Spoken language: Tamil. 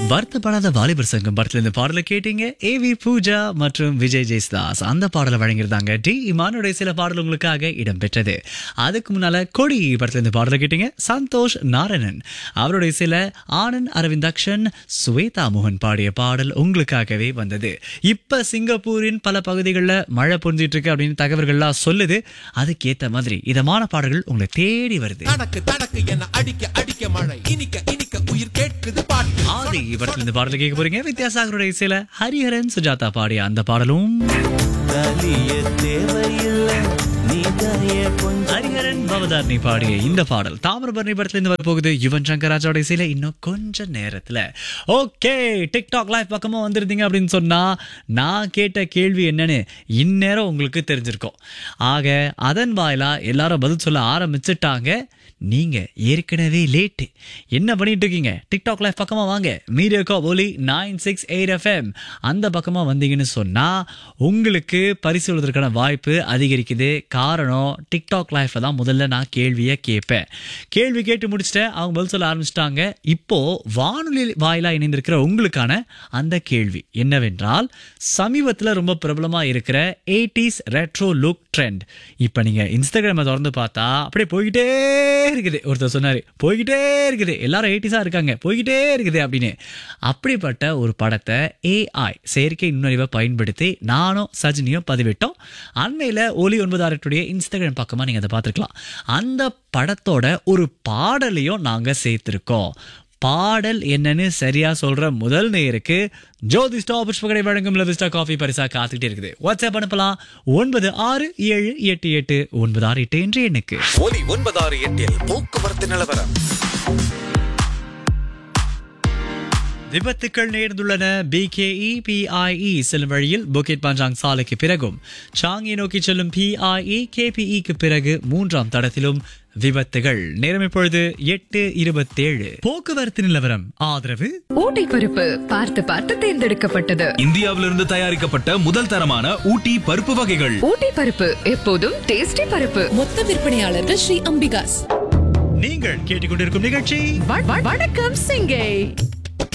வருத்தப்படாத வாலிபர் சங்கம் படத்துல இந்த பாடலை கேட்டீங்க ஏவி பூஜா மற்றும் விஜய் ஜெயஸ்தாஸ் அந்த பாடலை வழங்கியிருந்தாங்க டி இமானுடைய சில பாடல் உங்களுக்காக இடம்பெற்றது அதுக்கு முன்னால கொடி படத்துல இந்த பாடலை கேட்டீங்க சந்தோஷ் நாராயணன் அவருடைய சில ஆனந்த் அரவிந்தாக்ஷன் ஸ்வேதா மோகன் பாடிய பாடல் உங்களுக்காகவே வந்தது இப்ப சிங்கப்பூரின் பல பகுதிகளில் மழை பொஞ்சிட்டு இருக்கு அப்படின்னு தகவல்கள்லாம் சொல்லுது அதுக்கேத்த மாதிரி இதமான பாடல்கள் உங்களை தேடி வருது தனக்கு தனக்கு என அடிக்க அடிக்க மழை இனிக்க இனிக்க உயிர் கேட்குது பாட்டு ஆதி படத்துல இந்த பாடலை கேட்க போறீங்க வித்யாசாகருடைய சில ஹரிஹரன் சுஜாதா பாடிய அந்த பாடலும் தலிய தேவையில்லை நீ தாயே கொஞ்சம் ஹரிஹரன் பவதாரணி பாடிய இந்த பாடல் தாமிரபரணி படத்துல இருந்து வரப்போகுது யுவன் சங்கர் ராஜாவோட இசையில இன்னும் கொஞ்ச நேரத்துல ஓகே டிக்டாக் லைவ் பக்கமா வந்திருந்தீங்க அப்படின்னு சொன்னா நான் கேட்ட கேள்வி என்னன்னு இந்நேரம் உங்களுக்கு தெரிஞ்சிருக்கும் ஆக அதன் வாயிலா எல்லாரும் பதில் சொல்ல ஆரம்பிச்சிட்டாங்க நீங்க ஏற்கனவே லேட்டு என்ன பண்ணிட்டு இருக்கீங்க டிக்டாக் லைவ் பக்கமா வாங்க மீடியா ஒலி நைன் சிக்ஸ் எயிட் எஃப்எம் அந்த பக்கமா வந்தீங்கன்னு சொன்னா உங்களுக்கு பரிசு விழுவதற்கான வாய்ப்பு அதிகரிக்குது காரணம் டிக்டாக் லைஃப்ல தான் முதல்ல நான் கேள்வியை கேட்பேன் கேள்வி கேட்டு முடிச்சிட்டேன் அவங்க பதில் சொல்ல ஆரம்பிச்சிட்டாங்க இப்போ வானொலி வாயிலா இணைந்திருக்கிற உங்களுக்கான அந்த கேள்வி என்னவென்றால் சமீபத்தில் ரொம்ப பிரபலமா இருக்கிற எயிட்டிஸ் ரெட்ரோ லுக் ட்ரெண்ட் இப்போ நீங்க இன்ஸ்டாகிராமை திறந்து பார்த்தா அப்படியே போய்கிட்டே இருக்குது ஒருத்தர் சொன்னாரு போய்கிட்டே இருக்குது எல்லாரும் எயிட்டிஸா இருக்காங்க போய்கிட்டே இருக்குது அப்படின்னு அப்படிப்பட்ட ஒரு படத்தை ஏஐ செயற்கை நுண்ணறிவை பயன்படுத்தி நானும் சஜினியும் பதிவிட்டோம் அண்மையில் ஒலி ஒன்பது ஆரட்டுடைய இன்ஸ்டாகிராம் பக்கமாக நீங்கள் அதை பார்த்துருக்கலாம் அந்த படத்தோட ஒரு பாடலையும் நாங்கள் சேர்த்துருக்கோம் பாடல் என்னன்னு சரியா சொல்ற முதல் நேருக்கு ஜோதி ஸ்டா புஷ்பகடை வழங்கும் லவிஸ்டா காஃபி பரிசா காத்துக்கிட்டே இருக்குது வாட்ஸ்அப் அனுப்பலாம் ஒன்பது ஆறு ஏழு எட்டு எட்டு ஒன்பது ஆறு எட்டு என்ற எண்ணுக்கு ஒலி ஒன்பதாறு எட்டில் போக்குவரத்து நிலவரம் விபத்துக்கள் நேர்ந்துள்ளன பிகேஇ பிஐஇ செல்லும் வழியில் புக்கிட் பஞ்சாங் சாலைக்கு பிறகும் சாங்கி நோக்கி செல்லும் பிஐஇ கேபிஇக்கு பிறகு மூன்றாம் தடத்திலும் விபத்துகள் நேரம் இப்பொழுது எட்டு இருபத்தேழு போக்குவரத்து நிலவரம் ஆதரவு ஊட்டி பருப்பு பார்த்து பார்த்து தேர்ந்தெடுக்கப்பட்டது இந்தியாவிலிருந்து தயாரிக்கப்பட்ட முதல் தரமான ஊட்டி பருப்பு வகைகள் ஊட்டி பருப்பு எப்போதும் டேஸ்டி பருப்பு மொத்த விற்பனையாளர்கள் ஸ்ரீ அம்பிகாஸ் நீங்கள் கேட்டுக்கொண்டிருக்கும் நிகழ்ச்சி வ- வ- வணக்கம் சிங்கை